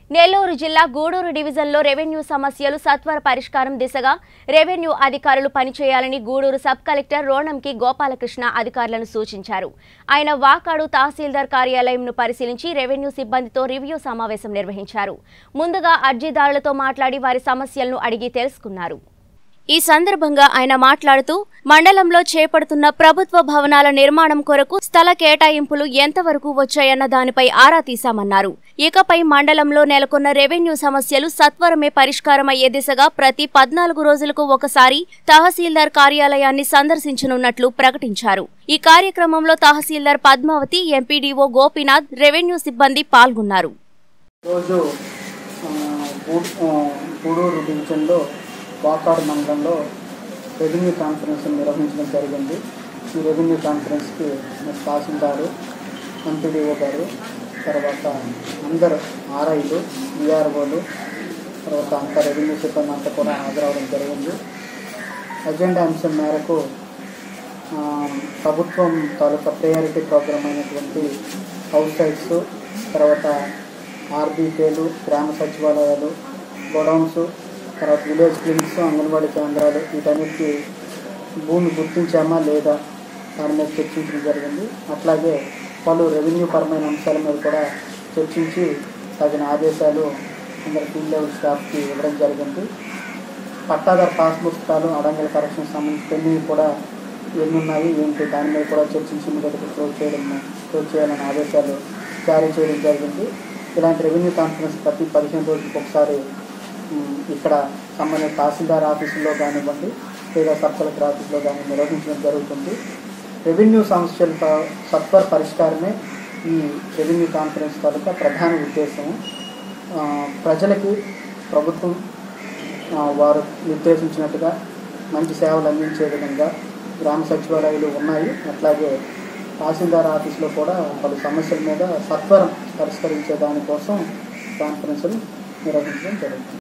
నెల్లూరు జిల్లా గూడూరు డివిజన్లో రెవెన్యూ సమస్యలు సత్వర పరిష్కారం దిశగా రెవెన్యూ అధికారులు పనిచేయాలని గూడూరు సబ్ కలెక్టర్ రోణంకి గోపాలకృష్ణ అధికారులను సూచించారు ఆయన వాకాడు తహసీల్దార్ కార్యాలయంను పరిశీలించి రెవెన్యూ సిబ్బందితో రివ్యూ సమావేశం నిర్వహించారు ముందుగా అర్జీదారులతో మాట్లాడి వారి సమస్యలను అడిగి తెలుసుకున్నారు ఈ సందర్భంగా ఆయన మాట్లాడుతూ మండలంలో చేపడుతున్న ప్రభుత్వ భవనాల నిర్మాణం కొరకు స్థల కేటాయింపులు ఎంతవరకు వచ్చాయన్న దానిపై ఆరా తీశామన్నారు ఇకపై మండలంలో నెలకొన్న రెవెన్యూ సమస్యలు సత్వరమే పరిష్కారమయ్యే దిశగా ప్రతి పద్నాలుగు రోజులకు ఒకసారి తహసీల్దార్ కార్యాలయాన్ని సందర్శించనున్నట్లు ప్రకటించారు ఈ కార్యక్రమంలో తహసీల్దార్ పద్మావతి ఎంపీడీఓ గోపీనాథ్ రెవెన్యూ సిబ్బంది పాల్గొన్నారు రోజు ఆ, గూ- ఆ, గూడూరు డివిజన్లో వాకాడు మండలంలో రెవెన్యూ కాన్ఫరెన్స్ నిర్వహించడం జరిగింది ఈ రెవెన్యూ కాన్ఫరెన్స్కి మరి తహసీల్దారు ఎంపీడీఓ గారు తర్వాత అందరు ఆర్ఐలు విఆర్ఓలు తర్వాత అంతా రెవెన్యూ సిబ్బంది అంతా కూడా హాజరవడం జరిగింది అజెండా అంశం మేరకు ఆ, ప్రభుత్వం తాలూకా ప్రయారిటీ ప్రోగ్రామ్ అయినటువంటి హౌస్ సైట్స్ తర్వాత ఆర్బీకేలు గ్రామ సచివాలయాలు గోడౌన్స్ తర్వాత విలేజ్ క్లినిక్స్ అంగన్వాడీ కేంద్రాలు వీటన్నిటికీ భూమి గుర్తించామా లేదా దాని మీద చర్చించడం జరిగింది అట్లాగే పలు రెవెన్యూ పరమైన అంశాల మీద కూడా చర్చించి తగిన ఆదేశాలు అందరి ఫీల్డ్ లెవెల్ స్టాఫ్కి ఇవ్వడం జరిగింది పట్టాదారు పాస్ పుస్తకాలు అడంగల కరెక్షన్ సంబంధించి కూడా ఎన్ని ఉన్నాయి ఏంటి దాని మీద కూడా చర్చించి ఇమీడియట్గా క్లోజ్ చేయడం క్లోజ్ చేయాలని ఆదేశాలు జారీ చేయడం జరిగింది ఇలాంటి రెవెన్యూ కాన్ఫరెన్స్ ప్రతి పదిహేను రోజులకు ఒకసారి ఉమ్, ఇక్కడ సంబంధిత తహసీల్దార్ ఆఫీసులో కానివ్వండి లేదా సబ్ కలెక్టర్ ఆఫీసులో కానీ నిర్వహించడం జరుగుతుంది రెవెన్యూ సమస్యల సత్వర పరిష్కారమే ఈ రెవెన్యూ కాన్ఫరెన్స్ తాలూకా ప్రధాన ఉద్దేశం ఆ, ప్రజలకి ప్రభుత్వం ఆ, వారు నిర్దేశించినట్టుగా మంచి సేవలు అందించే విధంగా గ్రామ సచివాలయాలు ఉన్నాయి అట్లాగే తహసీల్దార్ ఆఫీసులో కూడా పలు సమస్యల మీద సత్వరం పరిష్కరించే దానికోసం కాన్ఫరెన్స్ను నిర్వహించడం జరుగుతుంది